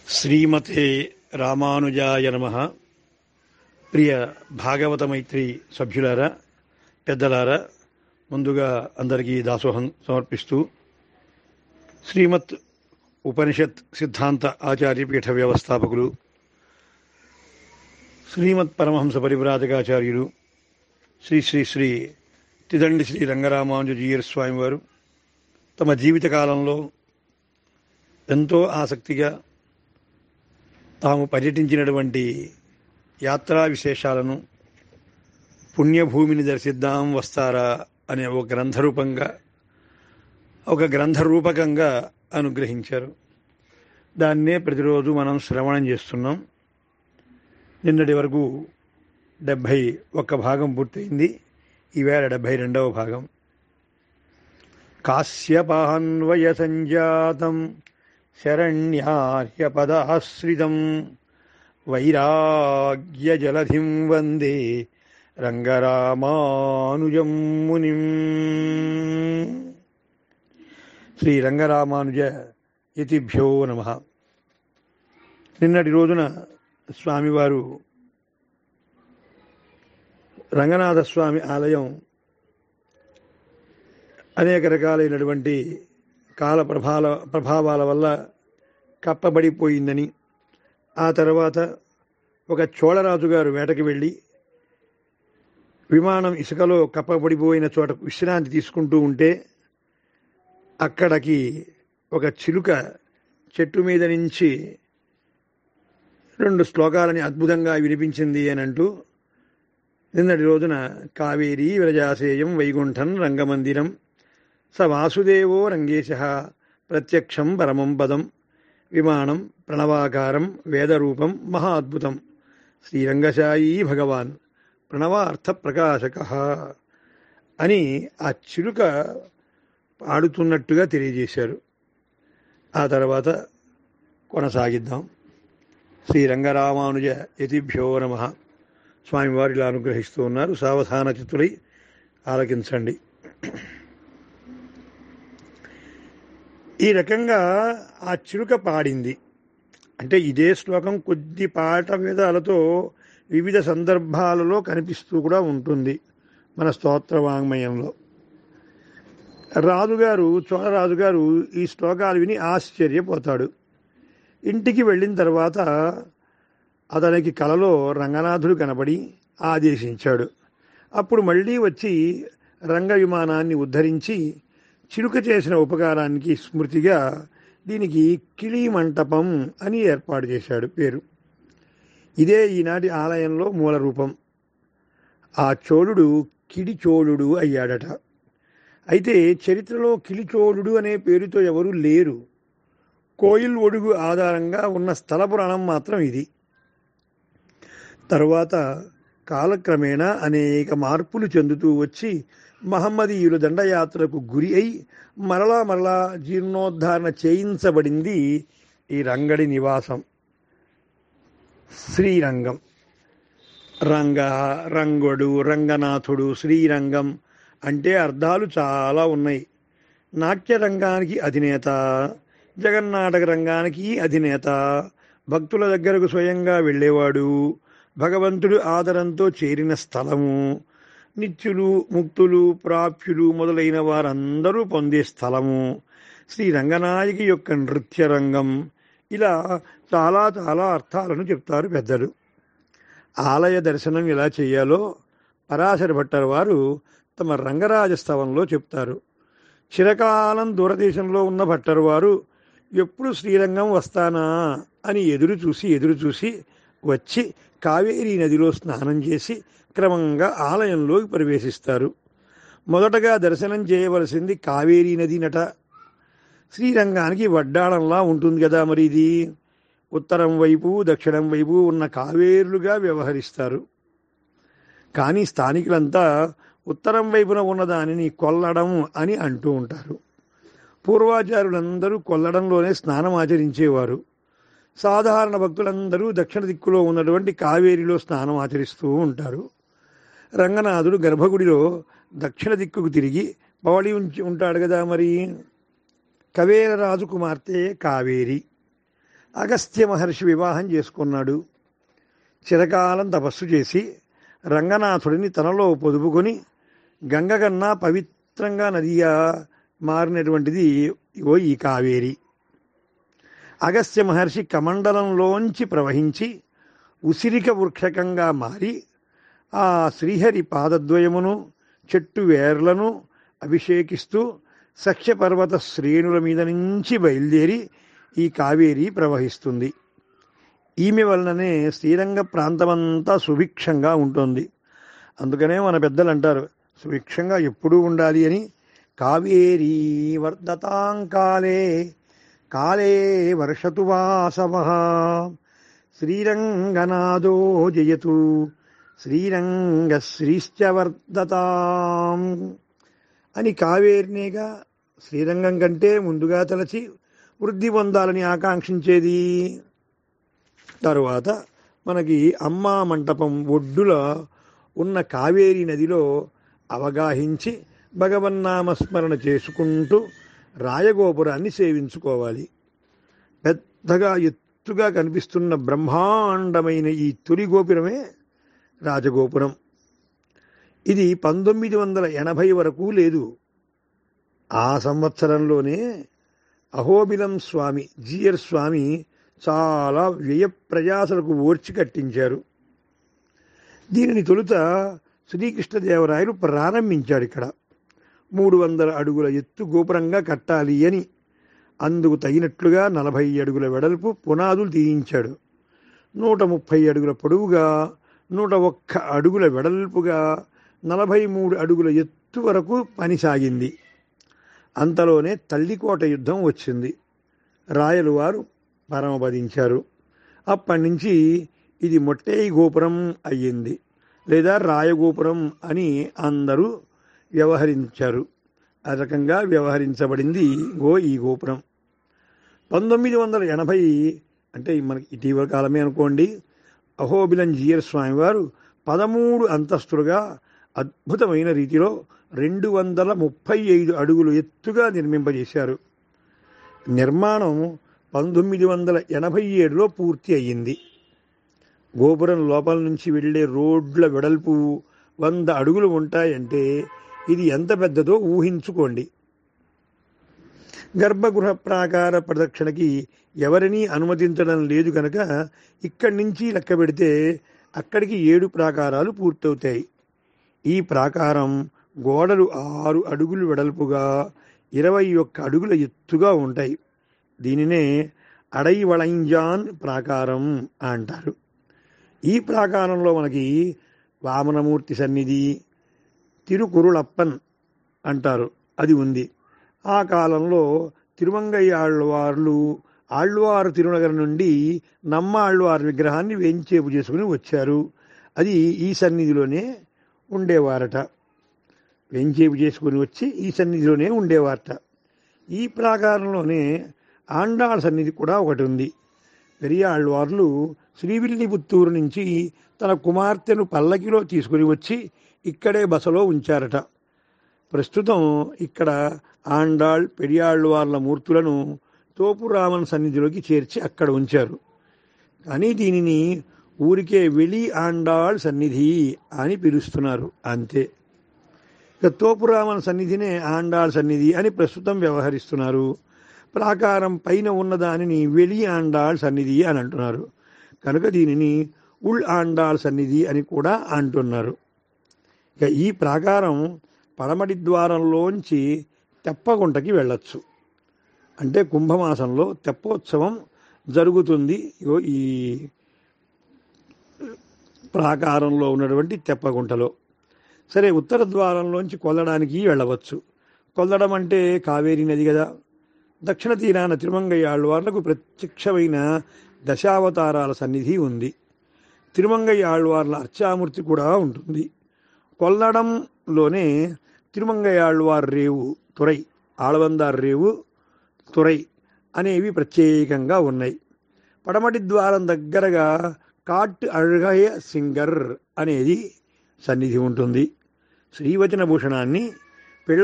శ్రీమతే రామానుజాయ నమ ప్రియ భాగవత మైత్రి సభ్యులారా పెద్దలారా ముందుగా అందరికీ దాసోహం సమర్పిస్తూ శ్రీమత్ ఉపనిషత్ సిద్ధాంత ఆచార్యపీఠ వ్యవస్థాపకులు శ్రీమత్ పరమహంస పరివ్రాజకాచార్యులు శ్రీ శ్రీ శ్రీ తిదండి శ్రీ రంగరామానుజీయర్ స్వామి వారు తమ జీవితకాలంలో ఎంతో ఆసక్తిగా తాము పర్యటించినటువంటి యాత్రా విశేషాలను పుణ్యభూమిని దర్శిద్దాం వస్తారా అనే ఒక గ్రంథరూపంగా ఒక గ్రంథరూపకంగా అనుగ్రహించారు దాన్నే ప్రతిరోజు మనం శ్రవణం చేస్తున్నాం నిన్నటి వరకు డెబ్భై ఒక్క భాగం పూర్తయింది ఈవేళ డెబ్భై రెండవ భాగం కాశ్యపాన్వయ సంజాతం శరణ్యార్యపదాశ్రితం వైరాగ్యజలధిం వందే రంగరామానుజం మునిం శ్రీ రంగరామానుజ యతిభ్యో నమ నిన్నటి రోజున స్వామివారు రంగనాథ స్వామి ఆలయం అనేక రకాలైనటువంటి కాల ప్రభాల ప్రభావాల వల్ల కప్పబడిపోయిందని ఆ తర్వాత ఒక చోళరాజు గారు వేటకి వెళ్ళి విమానం ఇసుకలో కప్పబడిపోయిన చోట విశ్రాంతి తీసుకుంటూ ఉంటే అక్కడికి ఒక చిలుక చెట్టు మీద నుంచి రెండు శ్లోకాలని అద్భుతంగా వినిపించింది అని అంటూ నిన్నటి రోజున కావేరీ విరజాసేయం వైకుంఠం రంగమందిరం స వాసుదేవో రంగేశ ప్రత్యక్షం పరమం పదం విమానం ప్రణవాకారం వేదరూపం మహా అద్భుతం శ్రీరంగశాయీ భగవాన్ ప్రణవార్థ ప్రకాశక అని ఆ చిలుక పాడుతున్నట్టుగా తెలియజేశారు ఆ తర్వాత కొనసాగిద్దాం శ్రీ రంగరామానుజ యతిభ్యో నమ స్వామివారు ఇలా అనుగ్రహిస్తూ ఉన్నారు సావధాన చిత్తులై ఆలకించండి ఈ రకంగా ఆ చిలుక పాడింది అంటే ఇదే శ్లోకం కొద్ది పాట వేదాలతో వివిధ సందర్భాలలో కనిపిస్తూ కూడా ఉంటుంది మన స్తోత్ర వాంగ్మయంలో రాజుగారు చోళరాజుగారు ఈ శ్లోకాలు విని ఆశ్చర్యపోతాడు ఇంటికి వెళ్ళిన తర్వాత అతనికి కలలో రంగనాథుడు కనబడి ఆదేశించాడు అప్పుడు మళ్ళీ వచ్చి రంగ విమానాన్ని ఉద్ధరించి చిలుక చేసిన ఉపకారానికి స్మృతిగా దీనికి కిళీ మంటపం అని ఏర్పాటు చేశాడు పేరు ఇదే ఈనాటి ఆలయంలో మూల రూపం ఆ చోళుడు కిడిచోళుడు అయ్యాడట అయితే చరిత్రలో కిలిచోళుడు అనే పేరుతో ఎవరూ లేరు కోయిల్ ఒడుగు ఆధారంగా ఉన్న స్థల పురాణం మాత్రం ఇది తరువాత కాలక్రమేణా అనేక మార్పులు చెందుతూ వచ్చి మహమ్మదీయుల దండయాత్రకు గురి అయి మరలా మరలా జీర్ణోద్ధారణ చేయించబడింది ఈ రంగడి నివాసం శ్రీరంగం రంగ రంగుడు రంగనాథుడు శ్రీరంగం అంటే అర్థాలు చాలా ఉన్నాయి నాట్య రంగానికి అధినేత జగన్నాటక రంగానికి అధినేత భక్తుల దగ్గరకు స్వయంగా వెళ్ళేవాడు భగవంతుడు ఆదరంతో చేరిన స్థలము నిత్యులు ముక్తులు ప్రాప్యులు మొదలైన వారందరూ పొందే స్థలము శ్రీ రంగనాయకి యొక్క నృత్య రంగం ఇలా చాలా చాలా అర్థాలను చెప్తారు పెద్దలు ఆలయ దర్శనం ఎలా చేయాలో పరాశర భట్టర్ వారు తమ రంగరాజస్తవంలో చెప్తారు చిరకాలం దూరదేశంలో ఉన్న భట్టర్ వారు ఎప్పుడు శ్రీరంగం వస్తానా అని ఎదురు చూసి ఎదురు చూసి వచ్చి కావేరీ నదిలో స్నానం చేసి క్రమంగా ఆలయంలోకి ప్రవేశిస్తారు మొదటగా దర్శనం చేయవలసింది కావేరీ నది నట శ్రీరంగానికి వడ్డాళంలా ఉంటుంది కదా మరి ఇది ఉత్తరం వైపు దక్షిణం వైపు ఉన్న కావేరులుగా వ్యవహరిస్తారు కానీ స్థానికులంతా ఉత్తరం వైపున ఉన్న దానిని కొల్లడం అని అంటూ ఉంటారు పూర్వాచారులందరూ కొల్లడంలోనే స్నానం ఆచరించేవారు సాధారణ భక్తులందరూ దక్షిణ దిక్కులో ఉన్నటువంటి కావేరిలో స్నానం ఆచరిస్తూ ఉంటారు రంగనాథుడు గర్భగుడిలో దక్షిణ దిక్కుకు తిరిగి పవళి ఉంచి ఉంటాడు కదా మరి కవేర రాజు కుమార్తె కావేరి అగస్త్య మహర్షి వివాహం చేసుకున్నాడు చిరకాలం తపస్సు చేసి రంగనాథుడిని తనలో పొదుపుకొని గంగకన్నా పవిత్రంగా నదిగా మారినటువంటిది ఇగో ఈ కావేరి అగస్త్య మహర్షి కమండలంలోంచి ప్రవహించి ఉసిరిక వృక్షకంగా మారి ఆ శ్రీహరి పాదద్వయమును చెట్టు వేర్లను అభిషేకిస్తూ సఖ్యపర్వత శ్రేణుల మీద నుంచి బయలుదేరి ఈ కావేరి ప్రవహిస్తుంది ఈమె వలననే శ్రీరంగ ప్రాంతమంతా సుభిక్షంగా ఉంటుంది అందుకనే మన పెద్దలు అంటారు సుభిక్షంగా ఎప్పుడూ ఉండాలి అని కావేరీ వర్ధతాం కాలే కాలే వర్షతు వాసవ శ్రీరంగనాదో జయతు శ్రీరంగ శ్రీశ్చ వర్ధతాం అని కావేరినేగా శ్రీరంగం కంటే ముందుగా తలచి వృద్ధి పొందాలని ఆకాంక్షించేది తరువాత మనకి అమ్మా మంటపం ఒడ్డుల ఉన్న కావేరి నదిలో అవగాహించి భగవన్నామస్మరణ చేసుకుంటూ రాయగోపురాన్ని సేవించుకోవాలి పెద్దగా ఎత్తుగా కనిపిస్తున్న బ్రహ్మాండమైన ఈ తొలి గోపురమే రాజగోపురం ఇది పంతొమ్మిది వందల ఎనభై వరకు లేదు ఆ సంవత్సరంలోనే అహోబిలం స్వామి జియర్ స్వామి చాలా వ్యయ ప్రయాసలకు ఓర్చి కట్టించారు దీనిని తొలుత శ్రీకృష్ణదేవరాయలు ప్రారంభించాడు ఇక్కడ మూడు వందల అడుగుల ఎత్తు గోపురంగా కట్టాలి అని అందుకు తగినట్లుగా నలభై అడుగుల వెడల్పు పునాదులు తీయించాడు నూట ముప్పై అడుగుల పొడవుగా నూట ఒక్క అడుగుల వెడల్పుగా నలభై మూడు అడుగుల ఎత్తు వరకు పని సాగింది అంతలోనే తల్లికోట యుద్ధం వచ్చింది రాయలు వారు పరమపదించారు అప్పటి నుంచి ఇది మొట్టేయి గోపురం అయ్యింది లేదా రాయగోపురం అని అందరూ వ్యవహరించారు ఆ రకంగా వ్యవహరించబడింది గో ఈ గోపురం పంతొమ్మిది వందల ఎనభై అంటే మనకి ఇటీవల కాలమే అనుకోండి అహోబిలం జీయర్ స్వామి వారు పదమూడు అంతస్తులుగా అద్భుతమైన రీతిలో రెండు వందల ముప్పై ఐదు అడుగులు ఎత్తుగా నిర్మింపజేశారు నిర్మాణం పంతొమ్మిది వందల ఎనభై ఏడులో పూర్తి అయ్యింది గోపురం లోపల నుంచి వెళ్ళే రోడ్ల వెడల్పు వంద అడుగులు ఉంటాయంటే ఇది ఎంత పెద్దదో ఊహించుకోండి గర్భగృహ ప్రాకార ప్రదక్షిణకి ఎవరినీ అనుమతించడం లేదు కనుక ఇక్కడి నుంచి లెక్క పెడితే అక్కడికి ఏడు ప్రాకారాలు పూర్తవుతాయి ఈ ప్రాకారం గోడలు ఆరు అడుగులు వెడల్పుగా ఇరవై ఒక్క అడుగుల ఎత్తుగా ఉంటాయి దీనినే అడై వళంజాన్ ప్రాకారం అంటారు ఈ ప్రాకారంలో మనకి వామనమూర్తి సన్నిధి తిరుకురుళప్పన్ అంటారు అది ఉంది ఆ కాలంలో తిరుమంగయ్య ఆళ్వార్లు ఆళ్వారు తిరునగర్ నుండి నమ్మ ఆళ్వార్ విగ్రహాన్ని వేంచేపు చేసుకుని వచ్చారు అది ఈ సన్నిధిలోనే ఉండేవారట వెంచేపు చేసుకుని వచ్చి ఈ సన్నిధిలోనే ఉండేవారట ఈ ప్రాకారంలోనే ఆండాళ సన్నిధి కూడా ఒకటి ఉంది పెరియాళ్వార్లు శ్రీవిల్లిపుత్తూరు నుంచి తన కుమార్తెను పల్లకిలో తీసుకుని వచ్చి ఇక్కడే బసలో ఉంచారట ప్రస్తుతం ఇక్కడ ఆండాళ్ పెరియాళ్వార్ల మూర్తులను తోపురామన్ సన్నిధిలోకి చేర్చి అక్కడ ఉంచారు కానీ దీనిని ఊరికే వెలి ఆండాళ్ సన్నిధి అని పిలుస్తున్నారు అంతే ఇక తోపురామన్ సన్నిధినే ఆండాళ్ సన్నిధి అని ప్రస్తుతం వ్యవహరిస్తున్నారు ప్రాకారం పైన ఉన్న దానిని వెలి ఆండాళ్ సన్నిధి అని అంటున్నారు కనుక దీనిని ఉల్ ఆండాళ్ సన్నిధి అని కూడా అంటున్నారు ఇక ఈ ప్రాకారం పడమటి ద్వారంలోంచి తెప్పగుంటకి వెళ్ళొచ్చు అంటే కుంభమాసంలో తెప్పోత్సవం జరుగుతుంది ఇగో ఈ ప్రాకారంలో ఉన్నటువంటి తెప్పగుంటలో సరే ఉత్తర ద్వారంలోంచి కొల్లడానికి వెళ్ళవచ్చు కొల్లడం అంటే కావేరీ నది కదా దక్షిణ తీరాన తిరుమంగయ్య ఆళ్వార్లకు ప్రత్యక్షమైన దశావతారాల సన్నిధి ఉంది తిరుమంగయ్య ఆళ్వార్ల అర్చామూర్తి కూడా ఉంటుంది కొల్లడంలోనే తిరుమంగయ్య ఆళ్వార్ రేవు తురై ఆళవందార్ రేవు తురై అనేవి ప్రత్యేకంగా ఉన్నాయి పడమటి ద్వారం దగ్గరగా కాట్ అழగయ సింగర్ అనేది సన్నిధి ఉంటుంది శ్రీవచన భూషణాన్ని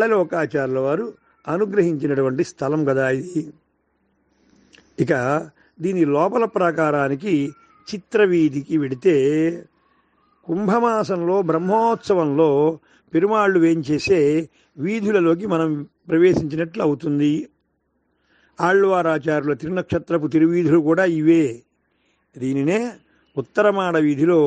పిళ్ళలోకాచార్యుల వారు అనుగ్రహించినటువంటి స్థలం కదా ఇది ఇక దీని లోపల ప్రాకారానికి చిత్రవీధికి వెడితే కుంభమాసంలో బ్రహ్మోత్సవంలో పెరుమాళ్ళు వేంచేసే వీధులలోకి మనం ప్రవేశించినట్లు అవుతుంది ఆళ్వారాచార్యుల తిరునక్షత్రపు తిరువీధులు కూడా ఇవే దీనినే ఉత్తరమాడ వీధిలో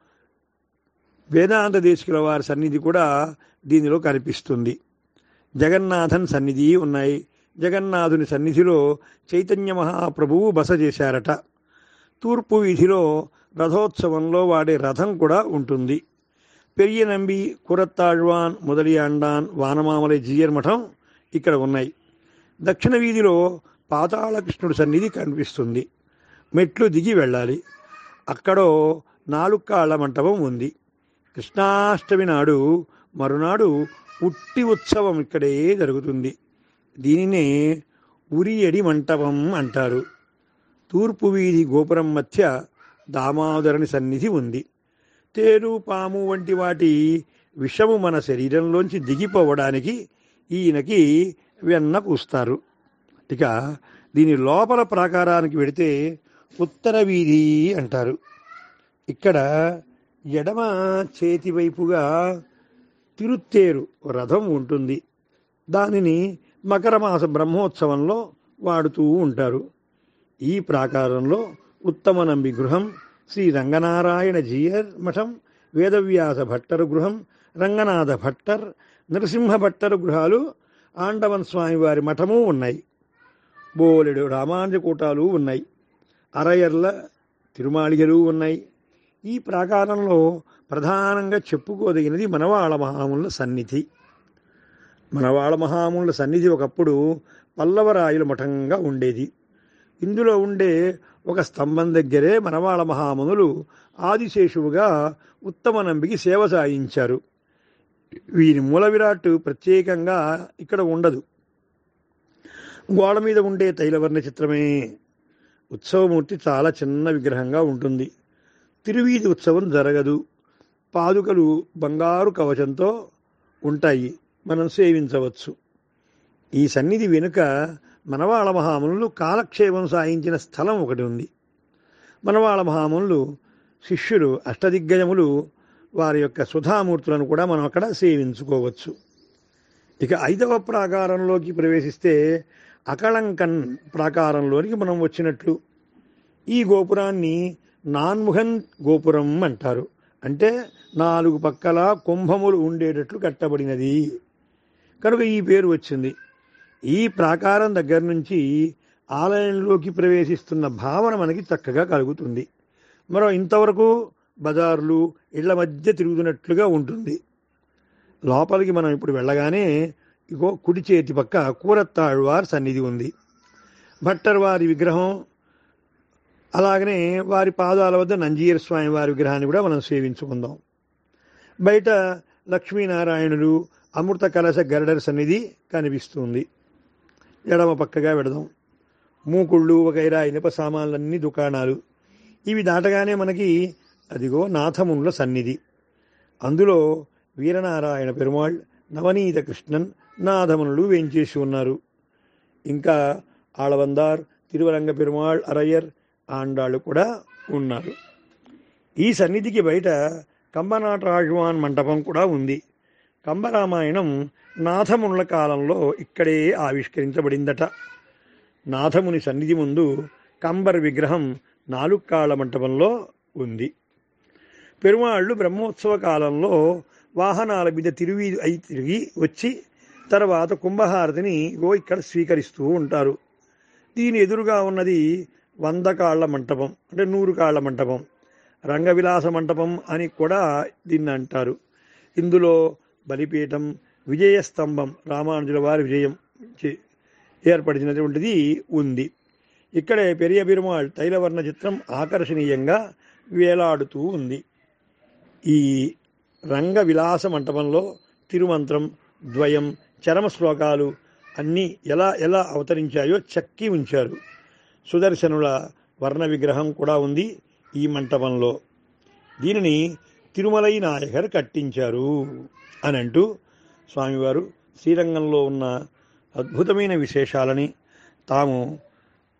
వేదాంత దేశికుల వారి సన్నిధి కూడా దీనిలో కనిపిస్తుంది జగన్నాథన్ సన్నిధి ఉన్నాయి జగన్నాథుని సన్నిధిలో చైతన్య మహాప్రభువు బస చేశారట తూర్పు వీధిలో రథోత్సవంలో వాడే రథం కూడా ఉంటుంది పెరియనంబి కురత్తాళ్వాన్ మొదలియాండాన్ వానమామలై జీయర్ మఠం ఇక్కడ ఉన్నాయి దక్షిణ వీధిలో పాతాళకృష్ణుడి సన్నిధి కనిపిస్తుంది మెట్లు దిగి వెళ్ళాలి అక్కడో నాలుగు కాళ్ల మంటపం ఉంది కృష్ణాష్టమి నాడు మరునాడు ఉట్టి ఉత్సవం ఇక్కడే జరుగుతుంది దీనినే ఉరియడి మంటపం అంటారు తూర్పు వీధి గోపురం మధ్య దామోదరుని సన్నిధి ఉంది తేరు పాము వంటి వాటి విషము మన శరీరంలోంచి దిగిపోవడానికి ఈయనకి వెన్న పూస్తారు ఇక దీని లోపల ప్రాకారానికి వెడితే ఉత్తర వీధి అంటారు ఇక్కడ ఎడమ చేతి వైపుగా తిరుత్తేరు రథం ఉంటుంది దానిని మకరమాస బ్రహ్మోత్సవంలో వాడుతూ ఉంటారు ఈ ప్రాకారంలో ఉత్తమ నంబి గృహం శ్రీ రంగనారాయణ జీయర్ మఠం వేదవ్యాస భట్టరు గృహం రంగనాథ భట్టర్ నరసింహ భట్టరు గృహాలు ఆండవన్ స్వామి వారి మఠము ఉన్నాయి బోలెడు రామానుజకూటాలు ఉన్నాయి అరయర్ల తిరుమాళిగలు ఉన్నాయి ఈ ప్రాకారంలో ప్రధానంగా చెప్పుకోదగినది మనవాళ మహాముల సన్నిధి మనవాళ మహాముల సన్నిధి ఒకప్పుడు పల్లవరాయుల మఠంగా ఉండేది ఇందులో ఉండే ఒక స్తంభం దగ్గరే మనవాళ మహామునులు ఆదిశేషువుగా ఉత్తమ నంబికి సేవ సాయించారు వీరి మూల విరాట్ ప్రత్యేకంగా ఇక్కడ ఉండదు గోడ మీద ఉండే తైలవర్ణ చిత్రమే ఉత్సవమూర్తి చాలా చిన్న విగ్రహంగా ఉంటుంది తిరువీధి ఉత్సవం జరగదు పాదుకలు బంగారు కవచంతో ఉంటాయి మనం సేవించవచ్చు ఈ సన్నిధి వెనుక మనవాళ మహామునులు కాలక్షేపం సాయించిన స్థలం ఒకటి ఉంది మనవాళ మహామునులు శిష్యులు అష్టదిగ్గజములు వారి యొక్క సుధామూర్తులను కూడా మనం అక్కడ సేవించుకోవచ్చు ఇక ఐదవ ప్రాకారంలోకి ప్రవేశిస్తే అకళంకన్ ప్రాకారంలోనికి మనం వచ్చినట్లు ఈ గోపురాన్ని నాన్ముఖన్ గోపురం అంటారు అంటే నాలుగు పక్కల కుంభములు ఉండేటట్లు కట్టబడినది కనుక ఈ పేరు వచ్చింది ఈ ప్రాకారం దగ్గర నుంచి ఆలయంలోకి ప్రవేశిస్తున్న భావన మనకి చక్కగా కలుగుతుంది మరో ఇంతవరకు బజార్లు ఇళ్ల మధ్య తిరుగుతున్నట్లుగా ఉంటుంది లోపలికి మనం ఇప్పుడు వెళ్ళగానే ఇగో కుడి చేతి పక్క కూరత్తాళ్వార్ సన్నిధి ఉంది భట్టర్ వారి విగ్రహం అలాగనే వారి పాదాల వద్ద నంజీర స్వామి వారి విగ్రహాన్ని కూడా మనం సేవించుకుందాం బయట లక్ష్మీనారాయణులు అమృత కలశ గరడర్ సన్నిధి కనిపిస్తుంది ఎడమ పక్కగా పెడదాం మూకుళ్ళు వగైరా ఇనుప సామాన్లన్నీ దుకాణాలు ఇవి దాటగానే మనకి అదిగో నాథమునుల సన్నిధి అందులో వీరనారాయణ పెరుమాళ్ నవనీత కృష్ణన్ నాథమునులు వేంచేసి ఉన్నారు ఇంకా ఆళవందార్ తిరువరంగ పెరుమాళ్ అరయ్యర్ ఆండాళ్ళు కూడా ఉన్నారు ఈ సన్నిధికి బయట కంబనాటరాజువాన్ మంటపం కూడా ఉంది కంబరామాయణం నాథమునుల కాలంలో ఇక్కడే ఆవిష్కరించబడిందట నాథముని సన్నిధి ముందు కంబర్ విగ్రహం నాలుగు కాళ్ళ మంటపంలో ఉంది పెరుమాళ్ళు బ్రహ్మోత్సవ కాలంలో వాహనాల మీద తిరిగి అయి తిరిగి వచ్చి తర్వాత కుంభహారతిని గో ఇక్కడ స్వీకరిస్తూ ఉంటారు దీని ఎదురుగా ఉన్నది వంద కాళ్ళ మంటపం అంటే నూరు కాళ్ళ మంటపం రంగవిలాస మంటపం అని కూడా దీన్ని అంటారు ఇందులో బలిపీఠం విజయస్తంభం రామానుజుల వారి విజయం చే- ఏర్పడినటువంటిది ఉంది ఇక్కడే పెరియ పెరుమాళ్ తైలవర్ణ చిత్రం ఆకర్షణీయంగా వేలాడుతూ ఉంది ఈ రంగ విలాస మంటపంలో తిరుమంత్రం ద్వయం చరమ శ్లోకాలు అన్నీ ఎలా ఎలా అవతరించాయో చెక్కి ఉంచారు సుదర్శనుల వర్ణ విగ్రహం కూడా ఉంది ఈ మంటపంలో దీనిని తిరుమలై నాయకర్ కట్టించారు అని అంటూ స్వామివారు శ్రీరంగంలో ఉన్న అద్భుతమైన విశేషాలని తాము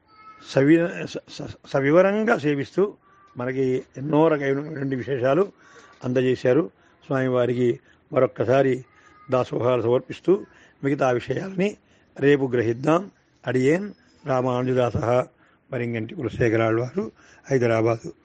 సవి స- స- సవివరంగా సేవిస్తూ మనకి ఎన్నో రకమైనటువంటి విశేషాలు అందజేశారు స్వామివారికి మరొక్కసారి దాసోహాలు సమర్పిస్తూ మిగతా విషయాలని రేపు గ్రహిద్దాం అడియేన్ రామానుజదాస మరింగంటి కులశేఖరాళ్ళు వారు హైదరాబాదు